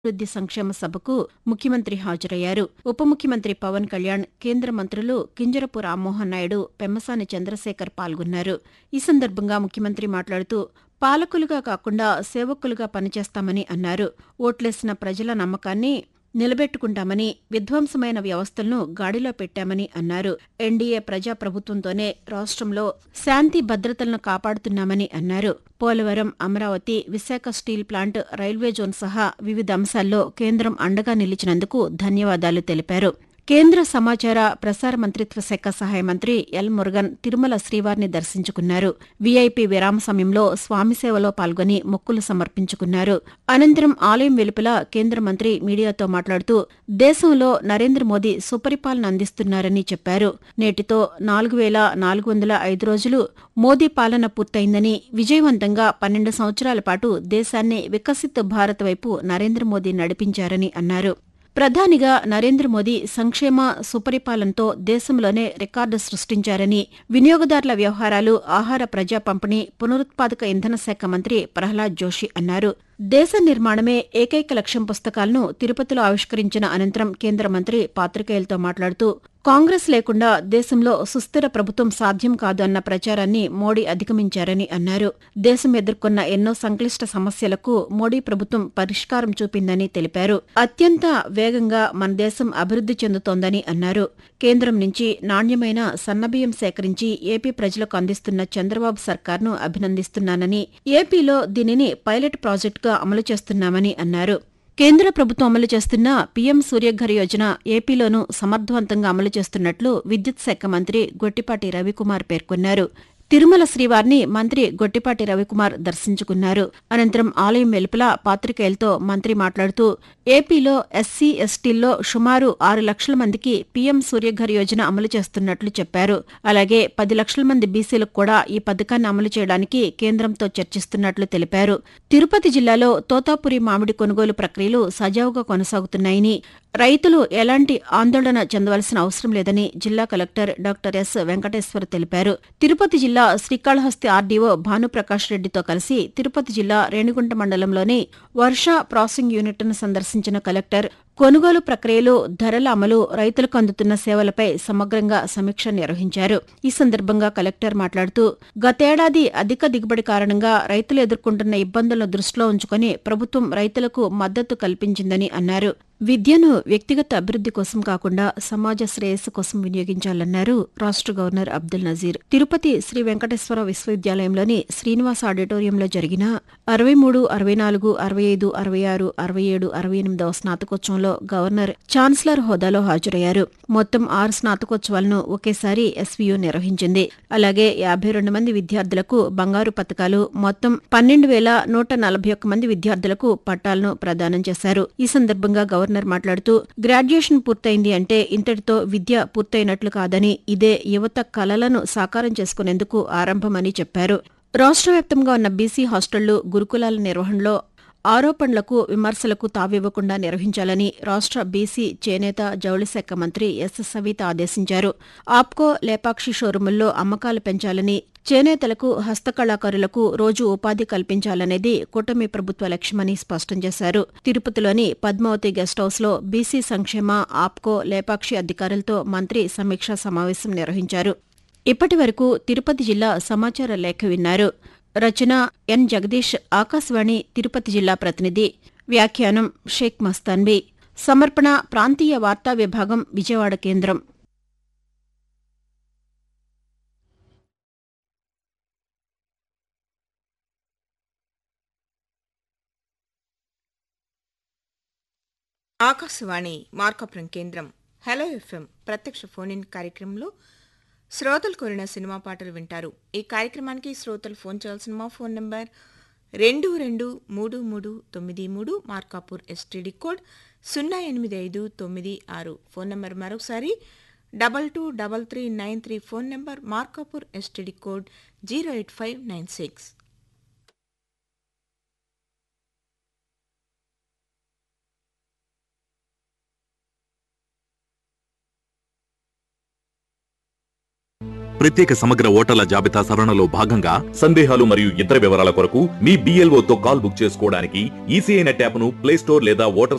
అభివృద్ది సంక్షేమ సభకు ముఖ్యమంత్రి హాజరయ్యారు ఉప ముఖ్యమంత్రి పవన్ కళ్యాణ్ కేంద్ర మంత్రులు కింజరపు రామ్మోహన్ నాయుడు పెమ్మసాని చంద్రశేఖర్ పాల్గొన్నారు ఈ సందర్భంగా ముఖ్యమంత్రి మాట్లాడుతూ పాలకులుగా కాకుండా సేవకులుగా పనిచేస్తామని అన్నారు ఓట్లేసిన ప్రజల నమ్మకాన్ని నిలబెట్టుకుంటామని విధ్వంసమైన వ్యవస్థలను గాడిలో పెట్టామని అన్నారు ఎన్డీఏ ప్రజాప్రభుత్వంతోనే రాష్ట్రంలో శాంతి భద్రతలను కాపాడుతున్నామని అన్నారు Polavaram Amaravati Visakha steel plant railway zone సహా వివిధ అంశాల్లో కేంద్రం అండగా నిలిచినందుకు ధన్యవాదాలు తెలిపారు కేంద్ర సమాచార ప్రసార మంత్రిత్వ శాఖ సహాయ మంత్రి ఎల్ మురుగన్ తిరుమల శ్రీవారిని దర్శించుకున్నారు వీఐపీ విరామ సమయంలో స్వామి సేవలో పాల్గొని మొక్కులు సమర్పించుకున్నారు అనంతరం ఆలయం వెలుపల కేంద్ర మంత్రి మీడియాతో మాట్లాడుతూ దేశంలో నరేంద్ర మోదీ సుపరిపాలన అందిస్తున్నారని చెప్పారు నేటితో నాలుగు వేల నాలుగు వందల ఐదు రోజులు మోదీ పాలన పూర్తయిందని విజయవంతంగా పన్నెండు సంవత్సరాల పాటు దేశాన్ని వికసిత్ భారత్ వైపు నరేంద్ర మోదీ నడిపించారని అన్నారు ప్రధానిగా నరేంద్ర మోదీ సంక్షేమ సుపరిపాలనతో దేశంలోనే రికార్డు సృష్టించారని వినియోగదారుల వ్యవహారాలు ఆహార ప్రజా పంపిణీ పునరుత్పాదక ఇంధన శాఖ మంత్రి ప్రహ్లాద్ జోషి అన్నారు దేశ నిర్మాణమే ఏకైక లక్ష్యం పుస్తకాలను తిరుపతిలో ఆవిష్కరించిన అనంతరం కేంద్ర మంత్రి పాత్రికేయులతో మాట్లాడుతూ కాంగ్రెస్ లేకుండా దేశంలో సుస్థిర ప్రభుత్వం సాధ్యం కాదు అన్న ప్రచారాన్ని మోడీ అధిగమించారని అన్నారు దేశం ఎదుర్కొన్న ఎన్నో సంక్లిష్ట సమస్యలకు మోడీ ప్రభుత్వం పరిష్కారం చూపిందని తెలిపారు అత్యంత వేగంగా మన దేశం అభివృద్ది చెందుతోందని అన్నారు కేంద్రం నుంచి నాణ్యమైన సన్నబియ్యం సేకరించి ఏపీ ప్రజలకు అందిస్తున్న చంద్రబాబు సర్కార్ను అభినందిస్తున్నానని ఏపీలో దీనిని పైలట్ ప్రాజెక్టుగా అమలు చేస్తున్నామని అన్నారు కేంద్ర ప్రభుత్వం అమలు చేస్తున్న పీఎం సూర్యఘర్ యోజన ఏపీలోనూ సమర్థవంతంగా అమలు చేస్తున్నట్లు విద్యుత్ శాఖ మంత్రి గొట్టిపాటి రవికుమార్ పేర్కొన్నారు తిరుమల శ్రీవారిని మంత్రి గొట్టిపాటి రవికుమార్ దర్శించుకున్నారు అనంతరం ఆలయం వెలుపల పాత్రికేయులతో మంత్రి మాట్లాడుతూ ఏపీలో ఎస్సీ ఎస్టీల్లో సుమారు ఆరు లక్షల మందికి పీఎం సూర్యఘర్ యోజన అమలు చేస్తున్నట్లు చెప్పారు అలాగే పది లక్షల మంది బీసీలకు కూడా ఈ పథకాన్ని అమలు చేయడానికి కేంద్రంతో చర్చిస్తున్నట్లు తెలిపారు తిరుపతి జిల్లాలో తోతాపురి మామిడి కొనుగోలు ప్రక్రియలు సజావుగా కొనసాగుతున్నాయని రైతులు ఎలాంటి ఆందోళన చెందవలసిన అవసరం లేదని జిల్లా కలెక్టర్ డాక్టర్ ఎస్ వెంకటేశ్వర్ తెలిపారు తిరుపతి జిల్లా శ్రీకాళహస్తి ఆర్డీఓ భానుప్రకాష్ రెడ్డితో కలిసి తిరుపతి జిల్లా రేణిగుంట మండలంలోని వర్ష ప్రాసింగ్ యూనిట్ను సందర్శించిన కలెక్టర్ కొనుగోలు ప్రక్రియలు ధరల అమలు రైతులకు అందుతున్న సేవలపై సమగ్రంగా సమీక్ష నిర్వహించారు ఈ సందర్భంగా కలెక్టర్ మాట్లాడుతూ గతేడాది అధిక దిగుబడి కారణంగా రైతులు ఎదుర్కొంటున్న ఇబ్బందులను దృష్టిలో ఉంచుకుని ప్రభుత్వం రైతులకు మద్దతు కల్పించిందని అన్నారు విద్యను వ్యక్తిగత అభివృద్ది కోసం కాకుండా సమాజ శ్రేయస్సు కోసం వినియోగించాలన్నారు రాష్ట్ర గవర్నర్ అబ్దుల్ నజీర్ తిరుపతి శ్రీ వెంకటేశ్వర విశ్వవిద్యాలయంలోని శ్రీనివాస ఆడిటోరియంలో జరిగిన అరవై మూడు అరవై నాలుగు అరవై ఐదు అరవై ఆరు అరవై ఏడు అరవై ఎనిమిదవ స్నాతకోత్సవంలో గవర్నర్ ఛాన్సలర్ హోదాలో హాజరయ్యారు మొత్తం ఆరు స్నాతకోత్సవాలను ఒకేసారి ఎస్వీయు నిర్వహించింది అలాగే యాభై రెండు మంది విద్యార్థులకు బంగారు పథకాలు మొత్తం పన్నెండు వేల నూట నలభై ఒక్క మంది విద్యార్థులకు పట్టాలను ప్రదానం చేశారు ఈ సందర్భంగా గవర్నర్ మాట్లాడుతూ గ్రాడ్యుయేషన్ పూర్తయింది అంటే ఇంతటితో విద్య పూర్తయినట్లు కాదని ఇదే యువత కలలను సాకారం చేసుకునేందుకు ఆరంభమని చెప్పారు రాష్ట్ర వ్యాప్తంగా ఉన్న బీసీ హాస్టళ్లు గురుకులాల నిర్వహణలో ఆరోపణలకు విమర్శలకు తావివ్వకుండా నిర్వహించాలని రాష్ట్ర బీసీ చేనేత జౌళి శాఖ మంత్రి ఎస్ సవిత ఆదేశించారు ఆప్కో లేపాక్షి షోరూముల్లో అమ్మకాలు పెంచాలని చేనేతలకు హస్తకళాకారులకు రోజు ఉపాధి కల్పించాలనేది కూటమి ప్రభుత్వ లక్ష్యమని స్పష్టం చేశారు తిరుపతిలోని పద్మావతి గెస్ట్ హౌస్లో బీసీ సంక్షేమ ఆప్కో లేపాక్షి అధికారులతో మంత్రి సమీక్షా సమావేశం నిర్వహించారు ఇప్పటి వరకు తిరుపతి జిల్లా సమాచార లేఖ విన్నారు రచన ఎన్ జగదీష్ ఆకాశవాణి తిరుపతి జిల్లా ప్రతినిధి వ్యాఖ్యానం షేక్ మస్తాన్బీ సమర్పణ ప్రాంతీయ వార్తా విభాగం విజయవాడ కేంద్రం ఆకాశవాణి మార్కాపురం కేంద్రం హలో ఎఫ్ఎం ప్రత్యక్ష ఫోన్ ఇన్ కార్యక్రమంలో శ్రోతలు కోరిన సినిమా పాటలు వింటారు ఈ కార్యక్రమానికి శ్రోతలు ఫోన్ చేయాల్సిన మా ఫోన్ నంబర్ రెండు రెండు మూడు మూడు తొమ్మిది మూడు మార్కాపూర్ ఎస్టీడీ కోడ్ సున్నా ఎనిమిది ఐదు తొమ్మిది ఆరు ఫోన్ నంబర్ మరొకసారి double two double three nine three phone number Markapur STD code zero eight five nine six ప్రత్యేక సమగ్ర ఓటర్ల జాబితా సవరణలో భాగంగా సందేహాలు మరియు ఇతర వివరాల కొరకు మీ BLO తో కాల్ బుక్ చేసుకోవడానికి ఈసీఐ నెట్ యాప్ ను ప్లే స్టోర్ లేదా ఓటర్